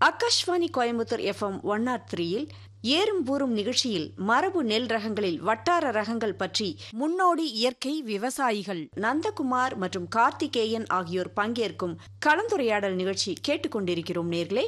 Akashvani Coimbatore FM one nought த்ரீயில் ஏறும் பூரும் நிகழ்ச்சியில் மரபு நெல் ரகங்களில் வட்டார ரகங்கள் பற்றி முன்னோடி இயற்கை விவசாயிகள் நந்தகுமார் மற்றும் கார்த்திகேயன் ஆகியோர் பங்கேற்கும் கலந்துரையாடல் நிகழ்ச்சி கேட்டுக்கொண்டிருக்கிறோம் நேர்களே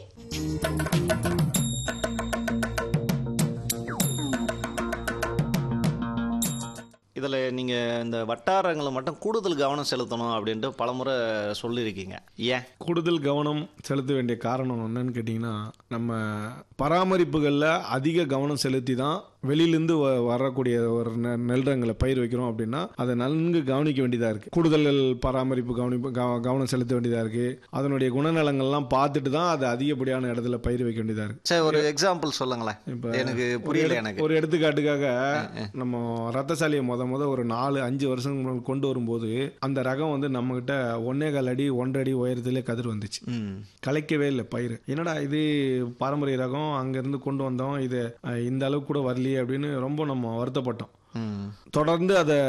இதில் நீங்கள் இந்த வட்டாரங்களை மட்டும் கூடுதல் கவனம் செலுத்தணும் அப்படின்ட்டு பலமுறை சொல்லியிருக்கீங்க ஏன் கூடுதல் கவனம் செலுத்த வேண்டிய காரணம் என்னன்னு கேட்டிங்கன்னா நம்ம பராமரிப்புகளில் அதிக கவனம் செலுத்தி தான் வெளியிலேருந்து வ வரக்கூடிய ஒரு நெ- நெல் ரகங்களை பயிர் வைக்கிறோம் அப்படின்னா அதை நன்கு கவனிக்க வேண்டியதாக இருக்குது கூடுதல் பராமரிப்பு கவனிப்பு கவ- கவனம் செலுத்த வேண்டியதாக இருக்குது அதனுடைய குணநலங்கள்லாம் பார்த்துட்டு தான் அதை அதிகப்படியான இடத்துல பயிர் வைக்க வேண்டியதாக இருக்குது சரி ஒரு எக்ஸாம்பிள் சொல்லுங்களேன் இப்போ எனக்கு புரியல எனக்கு ஒரு எடுத்துக்காட்டுக்காக நம்ம ரத்தசாலியை முத முத ஒரு நாலு அஞ்சு வருஷம் முன்னாடி கொண்டு வரும்போது அந்த ரகம் வந்து நம்மகிட்ட ஒன்னே கால் அடி ஒன்றரை அடி உயரத்திலே கதிர் வந்துச்சு ம் கலைக்கவே இல்லை பயிர் என்னடா இது பாரம்பரிய ரகம் அங்கேருந்து கொண்டு வந்தோம் இது அஹ், இந்த அளவுக்கு கூட வரலையே அப்படின்னு ரொம்ப நம்ம வருத்தப்பட்டோம் ம் தொடர்ந்து அதை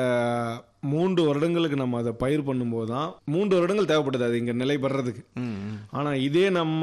மூன்று வருடங்களுக்கு நம்ம அதை பயிர் பண்ணும்போது தான் மூன்று வருடங்கள் தேவைப்பட்டது அது இங்கே நிலை பெறதுக்கு ம் ம். ஆனால் இதே நம்ம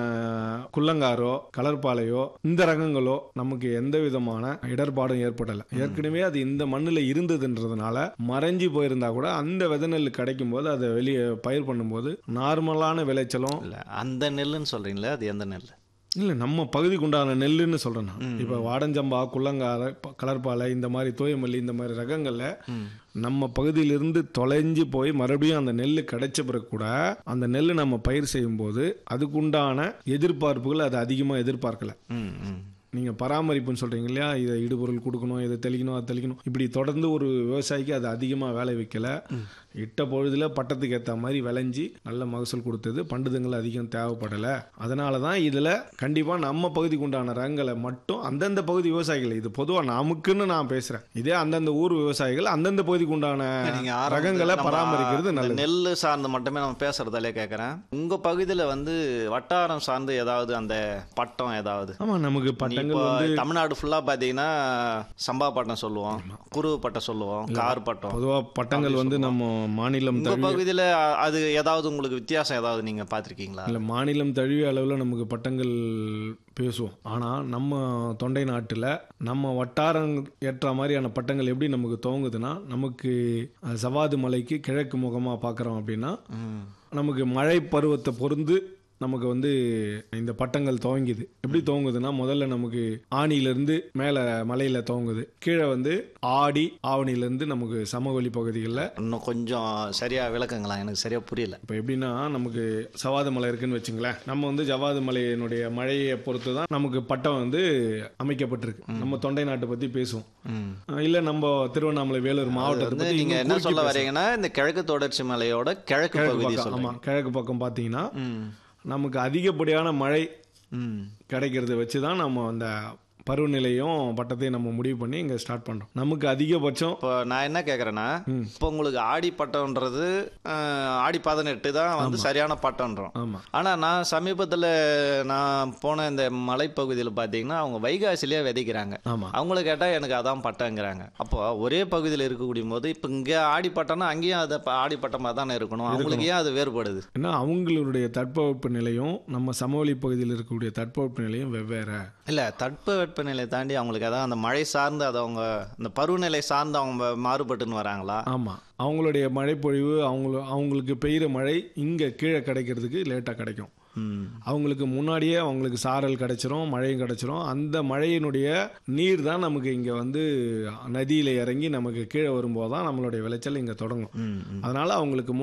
குள்ளங்காரோ கலர்பாலையோ இந்த ரகங்களோ நமக்கு எந்த விதமான இடர்பாடும் ஏற்படலை ஏற்கனவே அது இந்த மண்ணில் இருந்ததுன்றதுனால மறைஞ்சு போயிருந்தா கூட அந்த விதை நெல் கிடைக்கும் போது அதை வெளியே பயிர் பண்ணும்போது நார்மலான விளைச்சலும் இல்லை அந்த நெல்லுன்னு சொல்கிறீங்களே அது எந்த நெல் இல்லை நம்ம பகுதிக்கு உண்டான நெல்லுன்னு சொல்கிறேன் நான் இப்போ வாடஞ்சம்பா குள்ளங்கார ப- கலர்பாலை இந்த மாதிரி தோயமல்லி இந்த மாதிரி ரகங்களில் நம்ம பகுதியிலிருந்து தொலைஞ்சு போய் மறுபடியும் அந்த நெல் கிடைச்ச பிறகு கூட அந்த நெல் நம்ம பயிர் செய்யும்போது அதுக்குண்டான எதிர்பார்ப்புகள் அது அதிகமாக எதிர்பார்க்கல ம் ம் நீங்கள் பராமரிப்புன்னு சொல்கிறீங்க இல்லையா இதை இடுபொருள் கொடுக்கணும் இதை தெளிக்கணும் அதை தெளிக்கணும் இப்படி தொடர்ந்து ஒரு விவசாயிக்கு அது அதிகமாக வேலை வைக்கல இட்ட பொழுதுல பட்டத்துக்கு ஏற்ற மாதிரி விளைஞ்சி நல்ல மகசூல் கொடுத்தது பண்டுதங்கள் அதிகம் தேவைப்படலை அதனால தான் இதில் கண்டிப்பாக நம்ம பகுதிக்கு உண்டான ரகங்களை மட்டும் அந்தந்த பகுதி விவசாயிகள் இது பொதுவாக நமக்குன்னு நான் பேசுகிறேன் இதே அந்தந்த ஊர் விவசாயிகள் அந்தந்த பகுதிக்கு உண்டான நீங்க ஆரம்பத்துல ரகங்களை நம்ம பராமரிக்கிறது இந்த நல்லது நெல் சார்ந்து மட்டுமே நம்ம பேசுறதாலே கேட்குறேன் உங்க பகுதியில வந்து வட்டாரம் சார்ந்து ஏதாவது அந்த பட்டம் ஏதாவது ஆமாம் நமக்கு இப்போ பட்டங்கள் வந்து தமிழ்நாடு ஃபுல்லா பாத்தீங்கன்னா சம்பா பட்டம் சொல்லுவோம் குருவு பட்டம் சொல்லுவோம் கார் பட்டம் பொதுவாக பட்டங்கள் வந்து நம்ம மாநிலம் உங்க பகுதியில அ- அது ஏதாவது உங்களுக்கு வித்தியாசம் ஏதாவது நீங்க பாத்திருக்கீங்களா இல்லை மாநிலம் தழுவிய அளவில் நமக்கு பட்டங்கள் பேசுவோம் ஆனால் நம்ம தொண்டை நாட்டில் நம்ம வட்டாரம் ஏற்ற மாதிரியான பட்டங்கள் எப்படி நமக்கு துவங்குதுன்னா நமக்கு அஹ், சவாது மலைக்கு கிழக்கு முகமாக பார்க்குறோம் அப்படின்னா ம். நமக்கு மழை பருவத்தை பொருந்து நமக்கு வந்து இந்த பட்டங்கள் துவங்கிது எப்படி துவங்குதுன்னா முதல்ல நமக்கு ஆணியிலேருந்து மேலே மலையில் துவங்குது கீழே வந்து ஆடி ஆவணியிலேருந்து நமக்கு சமவெளி பகுதிகளில் இன்னும் கொஞ்சம் சரியா விளக்குங்களா எனக்கு சரியா புரியல இப்போ எப்படின்னா நமக்கு சவாது மலை இருக்குன்னு வச்சுங்களேன் நம்ம வந்து ஜவாது மலையினுடைய மழையை பொறுத்து தான் நமக்கு பட்டம் வந்து அமைக்கப்பட்டிருக்கு நம்ம தொண்டை நாட்டை பற்றி பேசுவோம் ம். அஹ் இல்ல நம்ம திருவண்ணாமலை வேலூர் மாவட்டத்தை வந்து பற்றி நீங்க இன்னும் என்ன குறிக்கி சொல்ல பேசுவோம். வரீங்கன்னா இந்த கிழக்கு தொடர்ச்சி மலையோட கிழக்கு கிழக்கு பகுதி பக்கம் ஆமா சொல்றீங்க கிழக்கு பக்கம் பார்த்தீங்கன்னா ம். நமக்கு அதிகப்படியான மழை ம். கிடைக்கிறத வச்சு தான் நம்ம அந்த பருவநிலையும் பட்டத்தையும் நம்ம முடிவு பண்ணி இங்கே ஸ்டார்ட் பண்ணுறோம் நமக்கு அதிகபட்சம் இப்போ நான் என்ன கேட்குறேன்னா இப்போ உங்களுக்கு ஆடி பட்டம்ன்றது அஹ், ஆடி பதினெட்டு தான் வந்து சரியான பட்டம்ன்றோம் ஆமாம் ஆனால் நான் சமீபத்தில் நான் போன இந்த மலைப்பகுதியில் பார்த்தீங்கன்னா அவங்க வைகாசிலேயே விதைக்கிறாங்க ஆமாம் அவங்கள கேட்டால் எனக்கு அதான் பட்டங்கிறாங்க அப்போ ஒரே பகுதியில் இருக்கக்கூடிய போது இப்போ இங்கே ஆடி பட்டம்னா அங்கேயும் அது ப- ஆடி பட்டமாக தானே இருக்கணும் அவங்களுக்கு ஏன் அது வேறுபடுது ஏன்னா அவங்களுடைய தட்பவெப்ப நிலையும் நம்ம சமவெளி பகுதியில் இருக்கக்கூடிய தட்பவெப்ப நிலையும் வெவ்வேறு இல்லை தட்ப வெப்பநிலை தாண்டி அவங்களுக்கு அதான் அந்த மழை சார்ந்து அது அவங்க இந்த பருவநிலை சார்ந்து அவங்க மாறுபட்டுன்னு வராங்களா ஆமாம் அவங்களுடைய மழைப்பொழிவு அவங்கள அவங்களுக்கு பெய்கிற மழை இங்கே கீழே கிடைக்கிறதுக்கு லேட்டாக கிடைக்கும் ம் அவங்களுக்கு முன்னாடியே அவங்களுக்கு சாரல் கிடைச்சிரும் மழையும் கிடைச்சிரும் அந்த மழையினுடைய நீர் தான் நமக்கு இங்கே வந்து நதியில் இறங்கி நமக்கு கீழே வரும்போது தான் நம்மளுடைய விளைச்சல் இங்கே தொடங்கும் ம் ம் அதனால் அவங்களுக்கு